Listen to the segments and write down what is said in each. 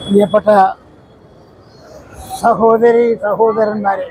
പ്രിയപ്പെട്ട സഹോദരി സഹോദരന്മാരെ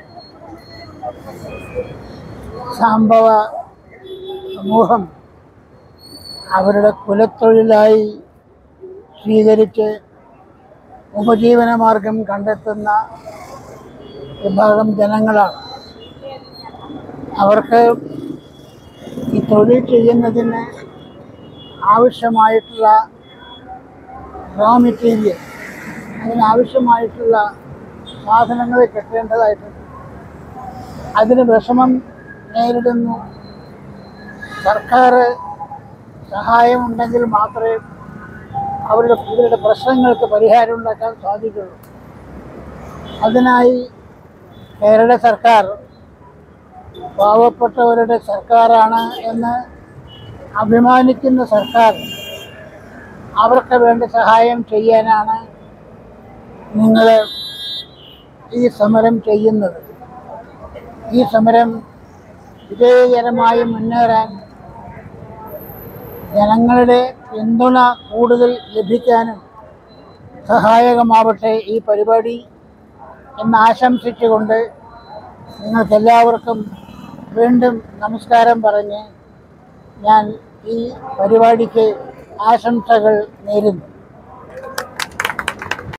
സംഭവ സമൂഹം അവരുടെ കുലത്തൊഴിലായി സ്വീകരിച്ച് ഉപജീവന മാർഗം കണ്ടെത്തുന്ന വിഭാഗം ജനങ്ങളാണ് അവർക്ക് ഈ തൊഴിൽ ചെയ്യുന്നതിന് ആവശ്യമായിട്ടുള്ള റോ മെറ്റീരിയൽ അതിനാവശ്യമായിട്ടുള്ള സാധനങ്ങൾ കിട്ടേണ്ടതായിട്ടുണ്ട് അതിന് വിഷമം നേരിടുന്നു സർക്കാർ സഹായമുണ്ടെങ്കിൽ മാത്രമേ അവരുടെ ഇവരുടെ പ്രശ്നങ്ങൾക്ക് പരിഹാരം ഉണ്ടാക്കാൻ സാധിക്കുള്ളൂ അതിനായി കേരള സർക്കാർ പാവപ്പെട്ടവരുടെ സർക്കാരാണ് എന്ന് അഭിമാനിക്കുന്ന സർക്കാർ അവർക്ക് വേണ്ട സഹായം ചെയ്യാനാണ് നിങ്ങൾ ഈ സമരം ചെയ്യുന്നത് ഈ സമരം വിജയകരമായി മുന്നേറാൻ ജനങ്ങളുടെ പിന്തുണ കൂടുതൽ ലഭിക്കാനും സഹായകമാവട്ടെ ഈ പരിപാടി എന്ന് ആശംസിച്ചുകൊണ്ട് നിങ്ങൾക്കെല്ലാവർക്കും വീണ്ടും നമസ്കാരം പറഞ്ഞ് ഞാൻ ഈ പരിപാടിക്ക് ആശംസകൾ നേരുന്നു